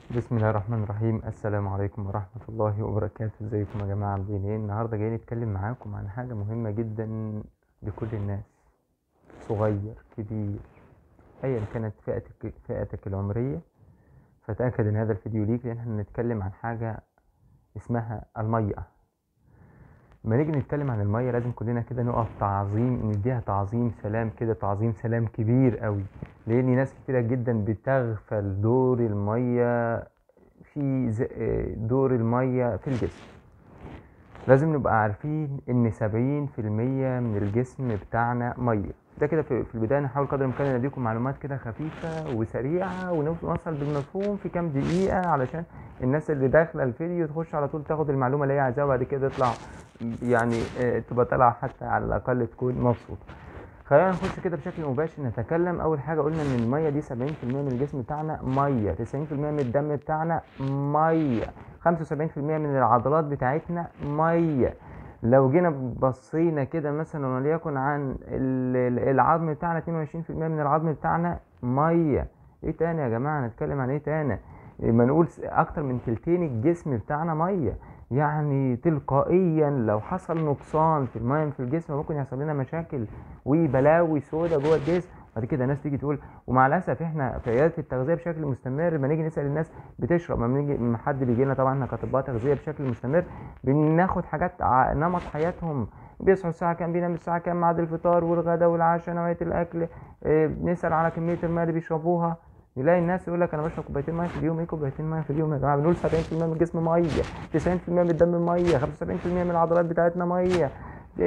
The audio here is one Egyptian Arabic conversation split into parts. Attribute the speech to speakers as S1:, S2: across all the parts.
S1: بسم الله الرحمن الرحيم السلام عليكم ورحمة الله وبركاته ازيكم يا جماعة عاملين ايه النهاردة جاي نتكلم معاكم عن حاجة مهمة جدا لكل الناس صغير كبير ايا كانت فئتك فئتك العمرية فتأكد ان هذا الفيديو ليك لان احنا هنتكلم عن حاجة اسمها المية لما نيجي نتكلم عن المية لازم كلنا كده نقف تعظيم نديها تعظيم سلام كده تعظيم سلام كبير قوي لان ناس كتيرة جدا بتغفل دور المية في ز- آه، دور المية في الجسم لازم نبقى عارفين ان سبعين في المية من الجسم بتاعنا مية ده كده في في البداية نحاول قدر الامكان نديكم معلومات كده خفيفة وسريعة ونوصل بالمفهوم في كام دقيقة علشان الناس اللي داخلة الفيديو تخش على طول تاخد المعلومة اللي هي عايزاها وبعد كده تطلع يعني آه، تبقى طالعة حتى على الأقل تكون مبسوطة خلينا نخش كده بشكل مباشر نتكلم اول حاجه قلنا ان الميه دي 70% من الجسم بتاعنا ميه 90% من الدم بتاعنا ميه 75% من العضلات بتاعتنا ميه لو جينا بصينا كده مثلا وليكن عن ال- ال- العظم بتاعنا 22% من العظم بتاعنا ميه ايه تاني يا جماعه نتكلم عن ايه تاني ما نقول س- اكتر من تلتين الجسم بتاعنا ميه يعني تلقائيا لو حصل نقصان في الميه في الجسم ممكن يحصل لنا مشاكل وبلاوي سودة جوه الجسم بعد كده ناس تيجي تقول ومع الاسف احنا في عياده التغذيه بشكل مستمر لما نيجي نسال الناس بتشرب لما نيجي لما حد بيجي لنا طبعا احنا كاطباء تغذيه بشكل مستمر بناخد حاجات ع- نمط حياتهم بيصحوا الساعه كام بينام الساعه كام ميعاد الفطار والغداء والعشاء نوعيه الاكل اه، بنسال على كميه الماء اللي بيشربوها نلاقي الناس يقول لك انا بشرب كوبايتين ميه في اليوم ايه كوبايتين ميه في اليوم يا جماعه بنقول 70% من الجسم ميه 90% من الدم ميه 75% من العضلات بتاعتنا ميه 22%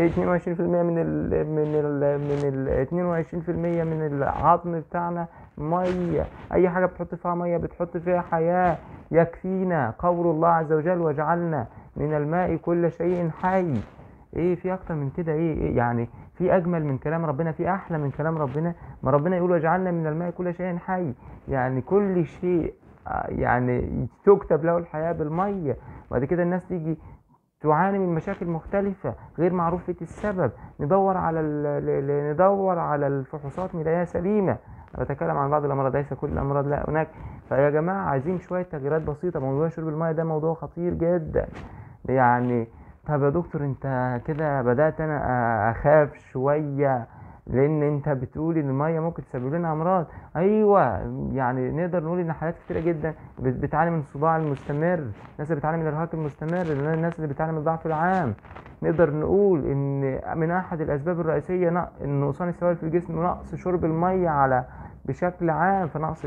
S1: من ال من ال من ال 22% من العظم بتاعنا ميه اي حاجه بتحط فيها ميه بتحط فيها حياه يكفينا قول الله عز وجل وجعلنا من الماء كل شيء حي ايه في اكتر من كده ايه, إيه يعني في اجمل من كلام ربنا في احلى من كلام ربنا ما ربنا يقول وجعلنا من الماء كل شيء حي يعني كل شيء آه، يعني تكتب له الحياه بالميه وبعد كده الناس تيجي تعاني من مشاكل مختلفة غير معروفة السبب ندور على ال- ل- ل- ندور على الفحوصات نلاقيها سليمة أنا بتكلم عن بعض الأمراض ليس كل الأمراض لا هناك فيا جماعة عايزين شوية تغييرات بسيطة موضوع شرب المية ده موضوع خطير جدا يعني طب يا دكتور انت كده بدأت انا اخاف شوية لان انت بتقول ان المية ممكن تسبب لنا امراض ايوه يعني نقدر نقول ان حالات كتيرة جدا بت- بتعاني من الصداع المستمر الناس اللي بتعاني من الارهاق المستمر الناس اللي بتعاني من الضعف العام نقدر نقول ان من احد الاسباب الرئيسية نق- نقصان السوائل في الجسم نقص شرب المية على بشكل عام فنقص ال-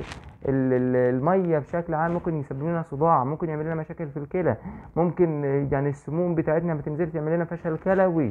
S1: ال- المية بشكل عام ممكن يسبب لنا صداع ممكن يعمل لنا مشاكل في الكلى ممكن يعني السموم بتاعتنا ما تنزلش يعمل لنا فشل كلوي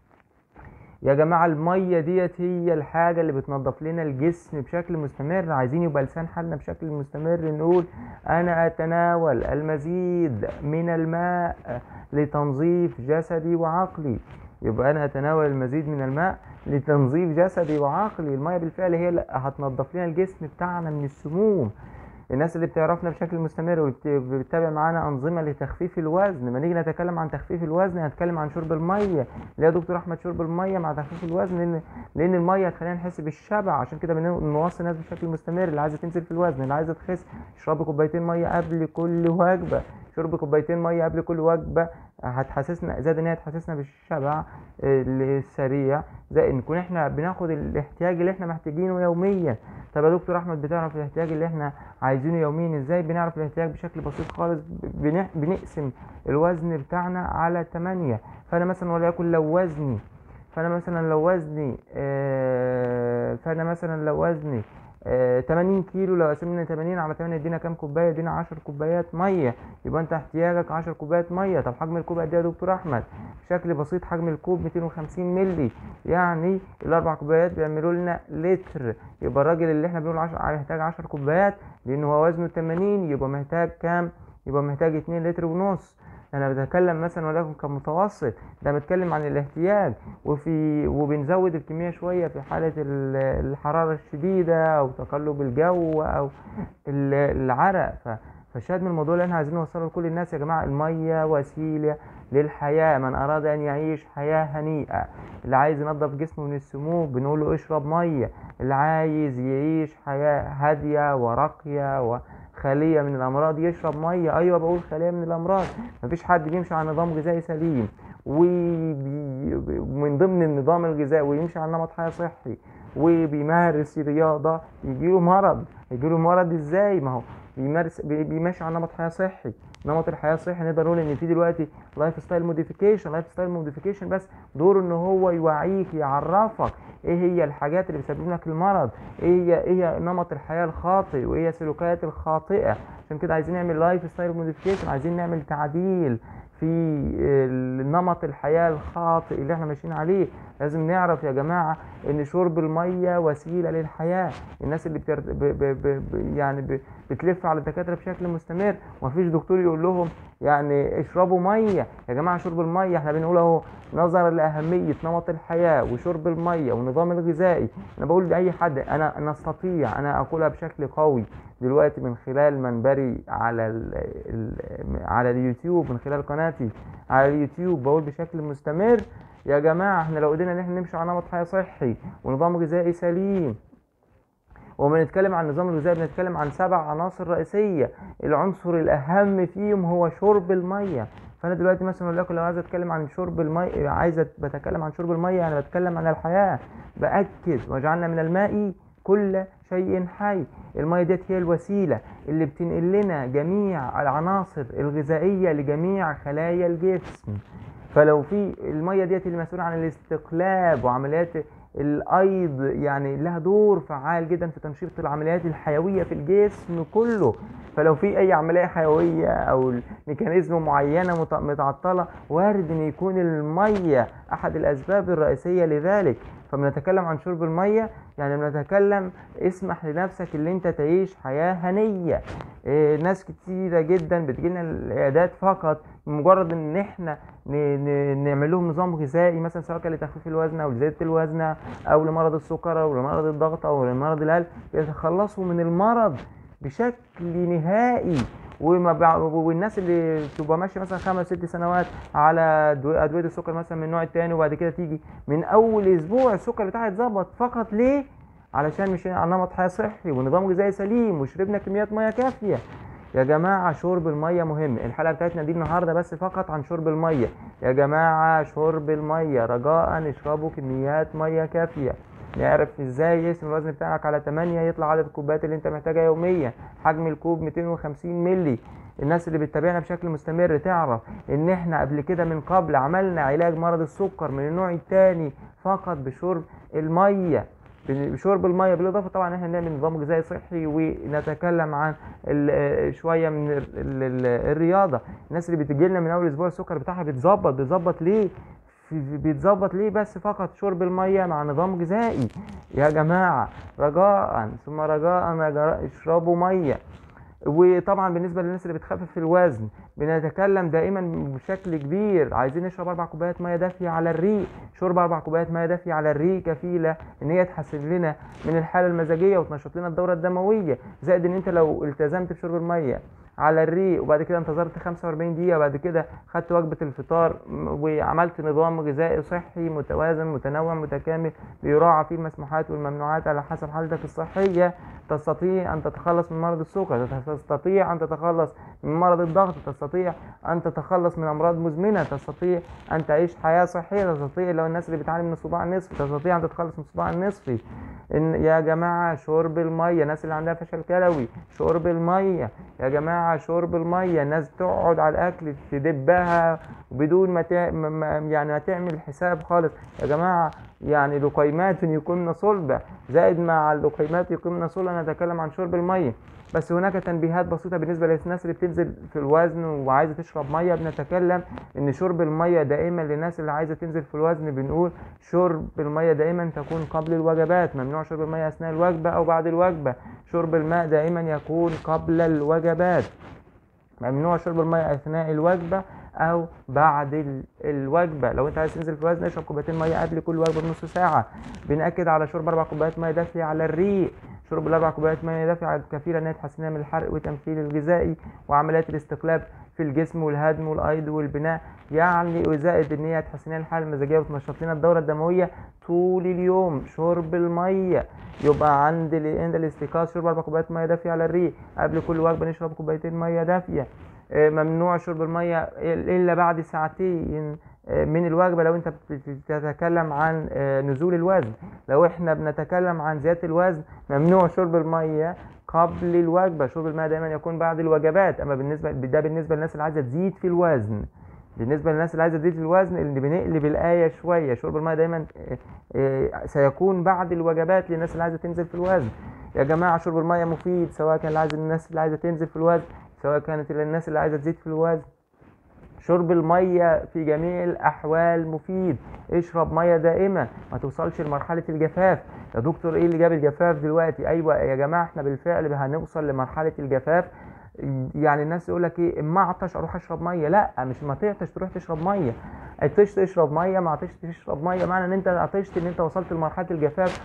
S1: يا جماعة المية ديت هي الحاجة اللي بتنظف لنا الجسم بشكل مستمر عايزين يبقى لسان حالنا بشكل مستمر نقول أنا أتناول المزيد من الماء لتنظيف جسدي وعقلي يبقى أنا أتناول المزيد من الماء لتنظيف جسدي وعقلي المية بالفعل هي اللي هتنظف لنا الجسم بتاعنا من السموم الناس اللي بتعرفنا بشكل مستمر وبتتابع معانا انظمه لتخفيف الوزن لما نيجي نتكلم عن تخفيف الوزن هنتكلم عن شرب الميه ليه يا دكتور احمد شرب الميه مع تخفيف الوزن لان لان الميه هتخلينا نحس بالشبع عشان كده بنوصي الناس بشكل مستمر اللي عايزه تنزل في الوزن اللي عايزه تخس اشربي كوبايتين ميه قبل كل وجبه شرب كوبايتين ميه قبل كل وجبه هتحسسنا زائد ان هي تحسسنا بالشبع آه، السريع زائد ان نكون احنا بناخد الاحتياج اللي احنا محتاجينه يوميا طب يا دكتور احمد بتعرف الاحتياج اللي احنا عايزينه يوميا ازاي بنعرف الاحتياج بشكل بسيط خالص بن- بنقسم الوزن بتاعنا على 8 فانا مثلا وليكن لو وزني فانا مثلا لو وزني آه، فانا مثلا لو وزني آه، 80 كيلو لو قسمنا 80 على 8 يدينا كام كوبايه يدينا 10 كوبايات ميه يبقى انت احتياجك 10 كوبايات ميه طب حجم الكوب قد ايه يا دكتور احمد بشكل بسيط حجم الكوب 250 مللي يعني الاربع كوبايات بيعملوا لنا لتر يبقى الراجل اللي احنا بنقول 10 محتاج 10 كوبايات لان هو وزنه 80 يبقى محتاج كام يبقى محتاج 2 لتر ونص انا بتكلم مثلا ولكن كمتوسط ده بتكلم عن الاحتياج وفي وبنزود الكميه شويه في حاله ال- الحراره الشديده او تقلب الجو او ال- العرق ف فالشاهد من الموضوع اللي احنا عايزين نوصله لكل الناس يا جماعه الميه وسيله للحياه من اراد ان يعيش حياه هنيئه اللي عايز ينظف جسمه من السموم بنقول له اشرب ميه اللي عايز يعيش حياه هاديه وراقيه خليه من الامراض يشرب ميه ايوه بقول خليه من الامراض مفيش حد بيمشي على نظام غذائي سليم ومن ضمن النظام الغذائي ويمشي على نمط حياه صحي وبيمارس رياضه يجيله مرض يجيله مرض ازاي ما هو بيمارس بي- بيمشي على نمط حياه صحي نمط الحياه الصحي نقدر نقول ان في دلوقتي لايف ستايل موديفيكيشن لايف ستايل موديفيكيشن بس دوره ان هو يوعيك يعرفك ايه هي الحاجات اللي بتسبب لك المرض ايه هي ايه هي نمط الحياه الخاطئ وايه هي السلوكيات الخاطئه عشان كده عايزين نعمل لايف ستايل موديفيكيشن عايزين نعمل تعديل في ال- نمط الحياه الخاطئ اللي احنا ماشيين عليه لازم نعرف يا جماعه ان شرب الميه وسيله للحياه الناس اللي بتر... ب... ب... ب... ب... يعني ب... بتلف على الدكاتره بشكل مستمر ومفيش دكتور يقول لهم يعني اشربوا ميه يا جماعه شرب الميه احنا بنقول اهو نظرا لاهميه نمط الحياه وشرب الميه والنظام الغذائي انا بقول لاي حد انا انا استطيع انا اقولها بشكل قوي دلوقتي من خلال منبري على ال ال على اليوتيوب من خلال قناتي على اليوتيوب بقول بشكل مستمر يا جماعه احنا لو قدرنا ان احنا نمشي على نمط حياه صحي ونظام غذائي سليم وبنتكلم عن النظام الغذائي بنتكلم عن سبع عناصر رئيسيه العنصر الاهم فيهم هو شرب الميه فانا دلوقتي مثلا اقول لكم لو عايز اتكلم عن شرب الميه عايز بتكلم عن شرب الميه انا بتكلم عن الحياه باكد وجعلنا من الماء كل شيء حي الميه ديت هي الوسيله اللي بتنقل لنا جميع العناصر الغذائيه لجميع خلايا الجسم فلو في الميه ديت اللي مسؤوله عن الاستقلاب وعمليات الايض يعني لها دور فعال جدا في تنشيط العمليات الحيويه في الجسم كله فلو في اي عمليه حيويه او ميكانيزم معينه مت- متعطله وارد ان يكون الميه احد الاسباب الرئيسيه لذلك فبنتكلم عن شرب الميه يعني بنتكلم اسمح لنفسك اللي انت تعيش حياه هنيه إيه ناس كتيره جدا بتجيلنا العيادات فقط مجرد ان احنا ن- ن- نعمل لهم نظام غذائي مثلا سواء كان لتخفيف الوزن او لزياده الوزن او لمرض السكر او لمرض الضغط او لمرض القلب يتخلصوا من المرض بشكل نهائي وما بع... والناس اللي تبقى ماشيه مثلا خمس ست سنوات على أدوية- ادويه السكر مثلا من النوع التاني وبعد كده تيجي من اول اسبوع السكر بتاعها يتظبط فقط ليه؟ علشان مشينا على نمط حياه صحي ونظام غذائي سليم وشربنا كميات ميه كافيه يا جماعة شرب المية مهم الحلقة بتاعتنا دي النهاردة بس فقط عن شرب المية يا جماعة شرب المية رجاء اشربوا كميات مية كافية نعرف ازاي يقسم الوزن بتاعك على 8 يطلع عدد الكوبايات اللي انت محتاجها يوميا حجم الكوب 250 ملي الناس اللي بتتابعنا بشكل مستمر تعرف ان احنا قبل كده من قبل عملنا علاج مرض السكر من النوع الثاني فقط بشرب الميه بشرب الميه بالاضافه طبعا ان احنا نعمل نظام غذائي صحي ونتكلم عن ال- شويه من ال- ال- الرياضه الناس اللي بتجي لنا من اول اسبوع السكر بتاعها بيتظبط بيتظبط ليه في- في- بيتظبط ليه بس فقط شرب الميه مع نظام غذائي يا جماعه رجاء ثم رجاء رجاء اشربوا ميه وطبعا بالنسبه للناس اللي بتخفف في الوزن بنتكلم دائما بشكل كبير عايزين نشرب اربع كوبايات ميه دافيه على الريق شرب اربع كوبايات ميه دافيه على الريق كفيله ان هي تحسن لنا من الحاله المزاجيه وتنشط لنا الدوره الدمويه زائد ان انت لو التزمت بشرب الميه على الريق وبعد كده انتظرت 45 دقيقه بعد كده خدت وجبه الفطار م- وعملت نظام غذائي صحي متوازن متنوع متكامل بيراعى فيه المسموحات والممنوعات على حسب حالتك الصحيه تستطيع ان تتخلص من مرض السكر تستطيع ان تتخلص من مرض الضغط تستطيع ان تتخلص من امراض مزمنه تستطيع ان تعيش حياه صحيه تستطيع لو الناس اللي بتعاني من الصداع النصفي تستطيع ان تتخلص من الصداع النصفي ان يا جماعه شرب الميه الناس اللي عندها فشل كلوي شرب الميه يا جماعه شرب الميه الناس تقعد على الاكل تدبها بدون ما تع... ما- ما- يعني ما تعمل حساب خالص يا جماعه يعني لقيمات يقمن صلبة زائد مع اللقيمات يقمن صلبة نتكلم عن شرب الميه بس هناك تنبيهات بسيطة بالنسبة للناس اللي بتنزل في الوزن وعايزة تشرب مية بنتكلم ان شرب المية دائما للناس اللي عايزة تنزل في الوزن بنقول شرب المية دائما تكون قبل الوجبات ممنوع شرب المية اثناء الوجبة او بعد الوجبة شرب الماء دائما يكون قبل الوجبات ممنوع شرب المية اثناء الوجبة او بعد ال- الوجبة لو انت عايز تنزل في الوزن اشرب كوبايتين مية قبل كل وجبة بنص ساعة بنأكد على شرب اربع كوبايات مية دافية على الريق شرب الاربع كوبايات ميه دافيه كفيله انها تحسن من الحرق والتمثيل الغذائي وعمليات الاستقلاب في الجسم والهدم والايض والبناء يعني وزائد ان هي تحسن لنا الحاله المزاجيه وتنشط لنا الدوره الدمويه طول اليوم شرب الميه يبقى عند ال- عند الاستيقاظ شرب اربع كوبايات ميه دافيه على الريق قبل كل وجبه نشرب كوبايتين ميه دافيه آه، ممنوع شرب الميه الا بعد ساعتين آه، من الوجبه لو انت بت- بتتكلم عن آه، نزول الوزن لو احنا بنتكلم عن زياده الوزن ممنوع شرب الميه قبل الوجبه شرب الماء دايما يكون بعد الوجبات اما بالنسبه ده بالنسبه للناس اللي عايزه تزيد في الوزن بالنسبه للناس اللي عايزه تزيد في الوزن اللي بنقلب الايه شويه شرب الماء دايما آه، آه، سيكون بعد الوجبات للناس اللي عايزه تنزل في الوزن يا جماعه شرب الماء مفيد سواء كان اللي عايز الناس اللي عايزه تنزل في الوزن سواء كانت الناس اللي عايزه تزيد في الوزن شرب المية في جميع الأحوال مفيد اشرب مية دائمة ما توصلش لمرحلة الجفاف يا دكتور ايه اللي جاب الجفاف دلوقتي ايوه يا جماعة احنا بالفعل هنوصل لمرحلة الجفاف يعني الناس يقول لك ايه اما اعطش اروح اشرب ميه لا مش ما تعطش تروح تشرب ميه عطشت تشرب ميه ما عطشت تشرب ميه معنى ان انت عطشت ان انت وصلت لمرحله الجفاف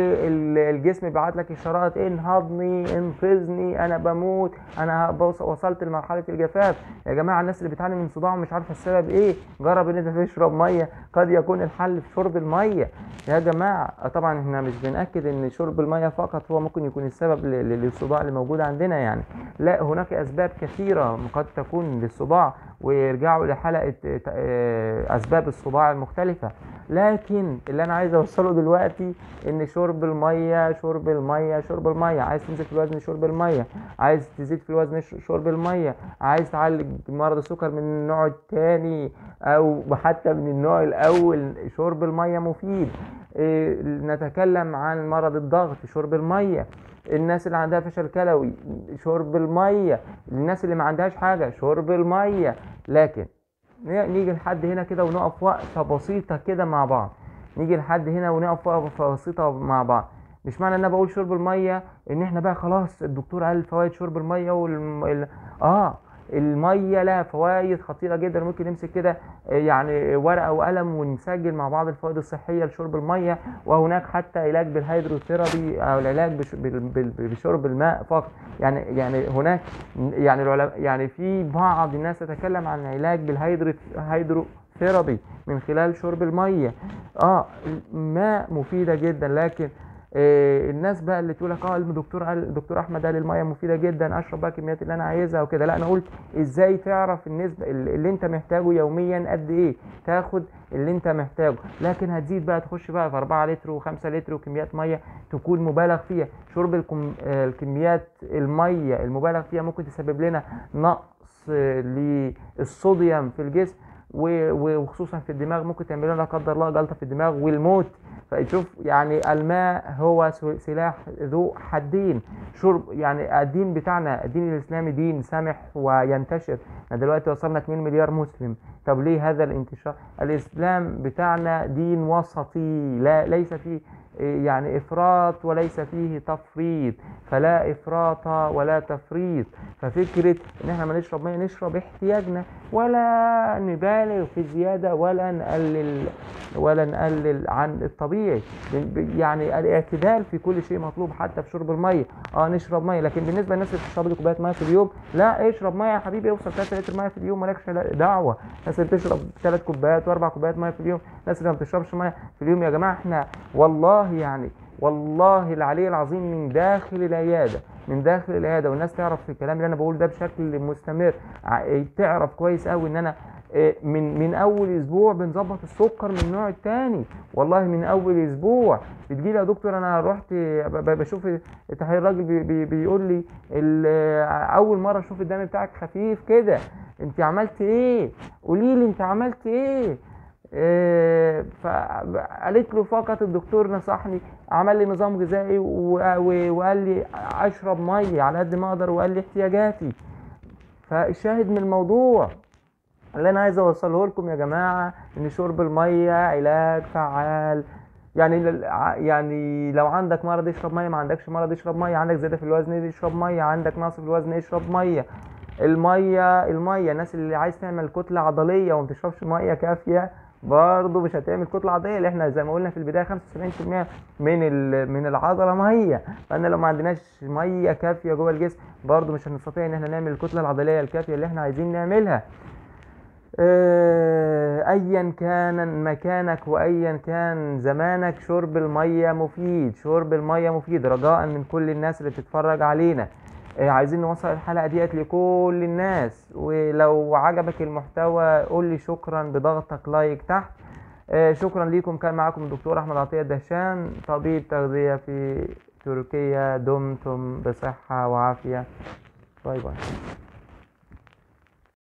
S1: والجسم بيبعت لك اشارات انهضني انقذني انا بموت انا بوص- وصلت لمرحله الجفاف يا جماعه الناس اللي بتعاني من صداع ومش عارفه السبب ايه جرب ان انت تشرب ميه قد يكون الحل في شرب الميه يا جماعه طبعا احنا مش بناكد ان شرب الميه فقط هو ممكن يكون السبب ل- ل- للصداع اللي موجود عندنا يعني لا هناك اسباب كثيره قد تكون للصداع ويرجعوا لحلقه آه، اسباب الصداع المختلفه لكن اللي انا عايز اوصله دلوقتي ان شرب الميه شرب الميه شرب الميه عايز تنزل في الوزن شرب الميه عايز تزيد في الوزن ش- شرب الميه عايز تعالج مرض السكر من النوع الثاني او حتى من النوع الاول شرب الميه مفيد إيه، نتكلم عن مرض الضغط شرب الميه الناس اللي عندها فشل كلوي شرب الميه الناس اللي ما عندهاش حاجه شرب الميه لكن ن- نيجي لحد هنا كده ونقف وقفه بسيطه كده مع بعض نيجي لحد هنا ونقف وقفه بسيطه مع بعض مش معنى ان انا بقول شرب الميه ان احنا بقى خلاص الدكتور قال فوائد شرب الميه والم... ال... اه الميه لها فوائد خطيره جدا ممكن نمسك كده آه، يعني ورقه وقلم ونسجل مع بعض الفوائد الصحيه لشرب الميه وهناك حتى علاج بالهيدروثيرابي او العلاج بش... بال... بال... بشرب الماء فقط يعني يعني هناك يعني العلماء يعني في بعض الناس تتكلم عن علاج بالهيدروثيرابي من خلال شرب الميه اه الماء مفيده جدا لكن إيه الناس بقى اللي تقول لك اه الدكتور قال الدكتور احمد قال الميه مفيده جدا اشرب بقى الكميات اللي انا عايزها وكده لا انا قلت ازاي تعرف النسبه اللي انت محتاجه يوميا قد ايه تاخد اللي انت محتاجه لكن هتزيد بقى تخش بقى في 4 لتر و5 لتر وكميات ميه تكون مبالغ فيها شرب الكم... آه، الكميات الميه المبالغ فيها ممكن تسبب لنا نقص آه، للصوديوم في الجسم و- و- وخصوصا في الدماغ ممكن تعمل لنا لا قدر الله جلطه في الدماغ والموت فشوف يعني الماء هو س- سلاح ذو حدين شرب يعني الدين بتاعنا الدين الاسلامي دين سامح وينتشر احنا دلوقتي وصلنا 2 مليار مسلم طب ليه هذا الانتشار الاسلام بتاعنا دين وسطي لا ليس فيه إيه، يعني افراط وليس فيه تفريط فلا افراط ولا تفريط ففكره ان احنا ما نشرب ميه نشرب احتياجنا ولا نبالغ في زياده ولا نقلل ولا نقلل عن الطبيعي ب- يعني الاعتدال في كل شيء مطلوب حتى في شرب الميه اه نشرب ميه لكن بالنسبه للناس اللي بتشرب لي كوبايه ميه في اليوم لا اشرب ميه يا حبيبي اوصل 3 لتر ميه في اليوم مالكش دعوه الناس اللي بتشرب ثلاث كوبايات واربع كوبايات ميه في اليوم الناس اللي ما بتشربش ميه في اليوم يا جماعه احنا والله يعني والله العلي العظيم من داخل العياده من داخل العياده والناس تعرف في الكلام اللي انا بقوله ده بشكل مستمر ع- تعرف كويس قوي ان انا إيه، من من اول اسبوع بنظبط السكر من النوع الثاني والله من اول اسبوع بتجي لي يا دكتور انا رحت ب- ب- بشوف تحية الراجل بي بي بيقول لي ال- اول مره اشوف الدم بتاعك خفيف كده انت عملت ايه قولي لي انت عملت ايه إيه، فقالت له فقط الدكتور نصحني عمل لي نظام غذائي و- و- وقال لي اشرب ميه على قد ما اقدر وقال لي احتياجاتي فالشاهد من الموضوع اللي انا عايز اوصله لكم يا جماعه ان شرب الميه علاج فعال يعني لل- ع- يعني لو عندك مرض اشرب ميه ما عندكش مرض اشرب ميه عندك زياده في الوزن اشرب ميه عندك نقص في الوزن اشرب ميه الميه الميه الناس اللي عايز تعمل كتله عضليه وما بتشربش ميه كافيه برضه مش هتعمل كتله عضليه اللي احنا زي ما قلنا في البدايه 75% من ال- من العضله ميه فانا لو ما عندناش ميه كافيه جوه الجسم برضه مش هنستطيع ان احنا نعمل الكتله العضليه الكافيه اللي احنا عايزين نعملها آه، ايا كان مكانك وايا كان زمانك شرب الميه مفيد شرب الميه مفيد رجاء من كل الناس اللي بتتفرج علينا آه، عايزين نوصل الحلقه ديت لكل الناس ولو عجبك المحتوى قول لي شكرا بضغطك لايك تحت آه، شكرا ليكم كان معاكم الدكتور احمد عطيه الدهشان طبيب تغذيه في تركيا دمتم بصحه وعافيه باي باي